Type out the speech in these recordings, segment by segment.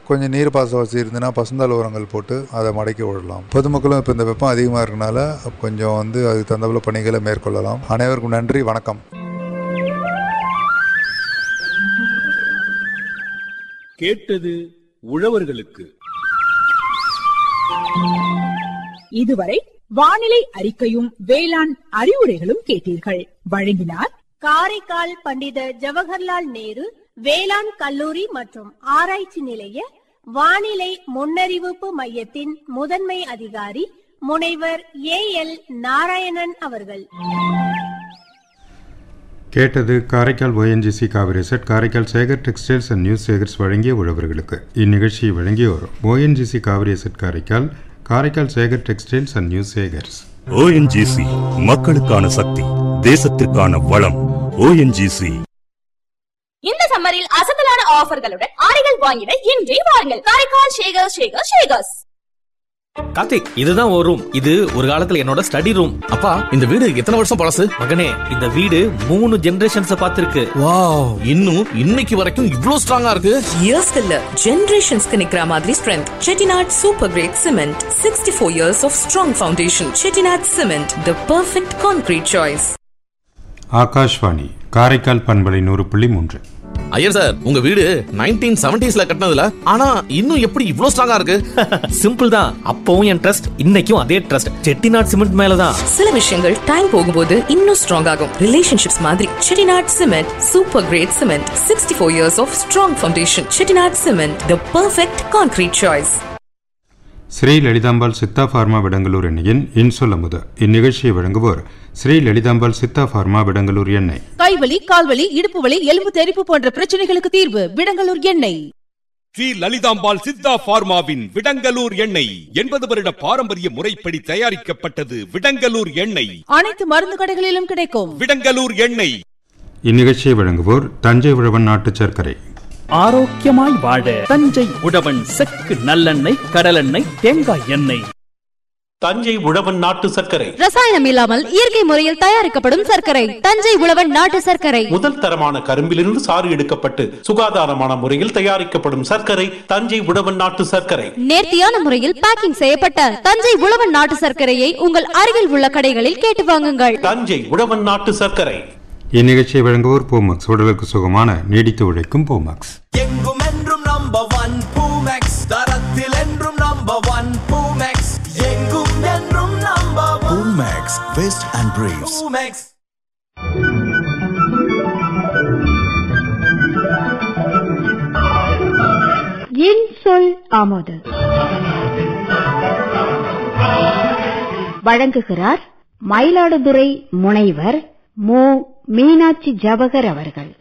கொஞ்சம் நீர் பாச வசதி இருந்ததுன்னா பசுந்தாள் உரங்கள் போட்டு அதை மடக்கி விடலாம் பொதுமக்களும் இப்போ இந்த வெப்பம் அதிகமாக இருக்கனால கொஞ்சம் வந்து அதுக்கு தகுந்தாப்புல பணிகளை மேற்கொள்ளலாம் அனைவருக்கும் நன்றி வணக்கம் கேட்டது உழவர்களுக்கு இதுவரை வானிலை அறிக்கையும் வேளாண் அறிவுரைகளும் கேட்டீர்கள் வழங்கினார் காரைக்கால் பண்டித ஜவஹர்லால் நேரு வேளாண் கல்லூரி மற்றும் ஆராய்ச்சி நிலைய வானிலை முன்னறிவிப்பு மையத்தின் முதன்மை அதிகாரி முனைவர் ஏ எல் நாராயணன் அவர்கள் கேட்டது Karaikal ONGC Cauvery asset Karaikal Sekar textiles and news Sekars வழங்கிய உழவர்களுக்கு இந்நிகழ்ச்சியை வழங்கியோர் ONGC Cauvery asset Karaikal Karaikal Sekar textiles and news Sekars ONGC மக்களுக்கான சக்தி தேசத்திற்கான வளம் ஓஎன்ஜிசி இந்த சம்மரில் அசத்தலான ஆஃபர்களுடன் ஆடைகள் வாங்கிட இன்றே வாருங்கள் காரைக்கால் ஷேகர் ஷேகர் ஷேகர்ஸ் கார்த்திக் இதுதான் ஒரு ரூம் இது ஒரு காலத்துல என்னோட ஸ்டடி ரூம் அப்பா இந்த வீடு எத்தனை வருஷம் பழசு மகனே இந்த வீடு மூணு ஜெனரேஷன்ஸ் பார்த்திருக்கு வாவ் இன்னும் இன்னைக்கு வரைக்கும் இவ்ளோ ஸ்ட்ராங்கா இருக்கு இயர்ஸ்க்கு இல்ல ஜெனரேஷன்ஸ்க்கு நிக்கிற மாதிரி strength Chettinad super great cement sixty four years of strong foundation Chettinad cement the perfect concrete choice Akashvani Karaikal பண்பலை நூறு புள்ளி மூன்று ஐயர் சார் உங்க வீடு நைன்டீன் செவன்டிஸ்ல கட்டினதுல ஆனா இன்னும் எப்படி இவ்ளோ ஸ்ட்ராங்கா இருக்கு சிம்பிள் தான் அப்பவும் என் ட்ரஸ்ட் இன்னைக்கும் அதே ட்ரஸ்ட் செட்டிநாட் சிமெண்ட் மேலதான் சில விஷயங்கள் டைம் போகும்போது இன்னும் ஸ்ட்ராங் ஆகும் ரிலேஷன்ஷிப்ஸ் மாதிரி Chettinad cement super great cement sixty four years of strong foundation Chettinad cement the perfect concrete choice Sri Lalithambal Siddha pharma Vidangalur எண்ணெயின் இன்சொல் அமுத இந்நிகழ்ச்சியை வழங்குவோர் ஸ்ரீ லலிதாம்பாள் சித்தா ஃபார்மா விடங்கலூர் எண்ணெய் கைவலி கால்வலி இடுப்பு வலி எலும்பு தெறிப்பு போன்ற பிரச்சனைகளுக்கு தீர்வு விடங்கலூர் எண்ணெய் ஸ்ரீ லலிதாம்பாள் சித்தா பார்மாவின் விடங்கலூர் எண்ணெய் எண்பது வருட பாரம்பரிய முறைப்படி தயாரிக்கப்பட்டது விடங்கலூர் எண்ணெய் அனைத்து மருந்து கடைகளிலும் கிடைக்கும் விடங்கலூர் எண்ணெய் இந்நிகழ்ச்சியை வழங்குவோர் தஞ்சை உழவன் நாட்டு சர்க்கரை ஆரோக்கியமாய் வாழ தஞ்சை உழவன் செக்கு நல்லெண்ணெய் கடலெண்ணெய் தேங்காய் எண்ணெய் தஞ்சை உழவன் நாட்டு சர்க்கரை ரசாயனம் இல்லாமல் இயற்கை முறையில் தயாரிக்கப்படும் சர்க்கரை தஞ்சை உழவன் நாட்டு சர்க்கரை முதல் தரமான கரும்பிலிருந்து சாறு எடுக்கப்பட்டு சுகாதாரமான முறையில் தயாரிக்கப்படும் சர்க்கரை தஞ்சை உழவன் நாட்டு சர்க்கரை நேர்த்தியான முறையில் பேக்கிங் செய்யப்பட்ட தஞ்சை உழவன் நாட்டு சர்க்கரையை உங்கள் அருகில் உள்ள கடைகளில் கேட்டு வாங்குங்கள் தஞ்சை உழவன் நாட்டு சர்க்கரை இந்நிகழ்ச்சியை வழங்குவோர் பூமக்ஸ் உடலுக்கு சுகமான நீடித்து உழைக்கும் பூமக்ஸ் எங்கும் என்றும் நம்பர் ஒன் பூமெக்ஸ் தரத்தில் என்றும் நம்பர் ஒன் பூமெக்ஸ் எங்கும் என்றும் number one Max, Vest and Briefs. Poomex என் சொல் ஆமோது வழங்குகிறார் மயிலாடுதுறை முனைவர் மு மீனாட்சி ஜவகர் அவர்கள்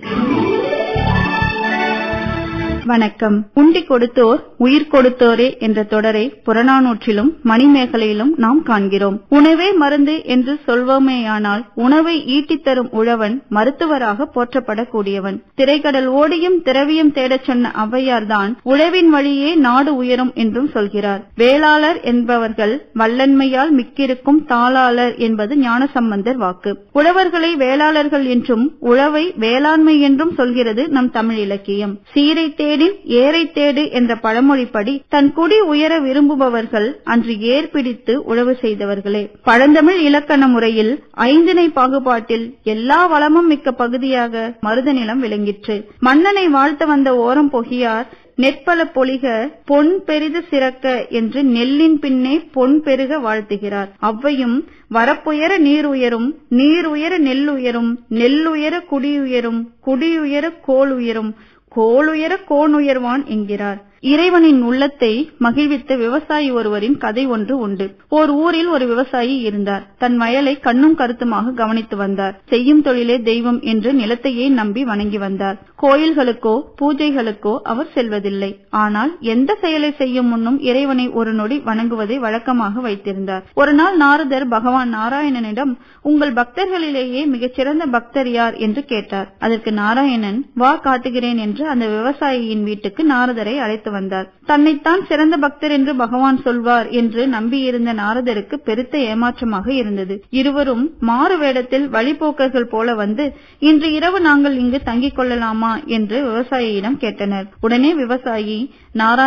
வணக்கம் உண்டி கொடுத்தோர் உயிர் கொடுத்தோரே என்ற தொடரை புறநானூற்றிலும் மணிமேகலையிலும் நாம் காண்கிறோம் உணவே மருந்து என்று சொல்வோமேயானால் உணவை ஈட்டித் தரும் உழவன் மருத்துவராக போற்றப்படக்கூடியவன் திரைக்கடல் ஓடியும் திரவியம் தேடச் சொன்ன ஔவையார்தான் உழவின் வழியே நாடு உயரும் என்றும் சொல்கிறார் வேளாளர் என்பவர்கள் வல்லன்மையால் மிக்கிருக்கும் தாளாளர் என்பது ஞானசம்பந்தர் வாக்கு உழவர்களை வேளாளர்கள் என்றும் உழவை வேளாண்மை என்றும் சொல்கிறது நம் தமிழ் இலக்கியம் சீரை தேடின் ஏரை தேடு என்ற பழமொழிப்படி தன் குடி உயர விரும்புபவர்கள் அன்று ஏர் பிடித்து உழவு செய்தவர்களே பழந்தமிழ் இலக்கண முறையில் ஐந்திணை பாகுபாட்டில் எல்லா வளமும் மிக்க பகுதியாக மருத நிலம் விளங்கிற்று மன்னனை வாழ்த்த வந்த ஓரம் பொகியார் நெற்பல பொலிக பொன் பெரிது சிறக்க என்று நெல்லின் பின்னே பொன் பெருக வாழ்த்துகிறார் அவ்வையும் வரப்புயர நீர் உயரும் நீர் உயர நெல் உயரும் நெல் உயர குடியுயரும் குடியுயர கோல் உயரும் கோளுயர கோன் உயர்வான் என்கிறார் இறைவனின் உள்ளத்தை மகிழ்வித்த விவசாயி ஒருவரின் கதை ஒன்று உண்டு ஓர் ஊரில் ஒரு விவசாயி இருந்தார் தன் வயலை கண்ணும் கருத்துமாக கவனித்து வந்தார் செய்யும் தொழிலே தெய்வம் என்று நிலத்தையே நம்பி வணங்கி வந்தார் கோயில்களுக்கோ பூஜைகளுக்கோ அவர் செல்வதில்லை ஆனால் எந்த செயலை செய்யும் முன்னும் இறைவனை ஒரு நொடி வணங்குவதை வழக்கமாக வைத்திருந்தார் ஒரு நாள் நாரதர் பகவான் நாராயணனிடம் உங்கள் பக்தர்களிலேயே மிகச்சிறந்த பக்தர் யார் என்று கேட்டார் அதற்கு நாராயணன் வா காட்டுகிறேன் என்று அந்த விவசாயியின் வீட்டுக்கு நாரதரை அழைத்து வந்தார் தன்னைத்தான் சிறந்த பக்தர் என்று பகவான் சொல்வார் என்று நம்பியிருந்த நாரதருக்கு பெருத்த ஏமாற்றமாக இருந்தது இருவரும் மாறு வேடத்தில் வழிபோக்கர்கள் போல வந்து இன்று இரவு நாங்கள் இங்கு தங்கிக் கொள்ளலாமா என்று விவசாயியிடம் கேட்டனர் உடனே விவசாயி நாராயண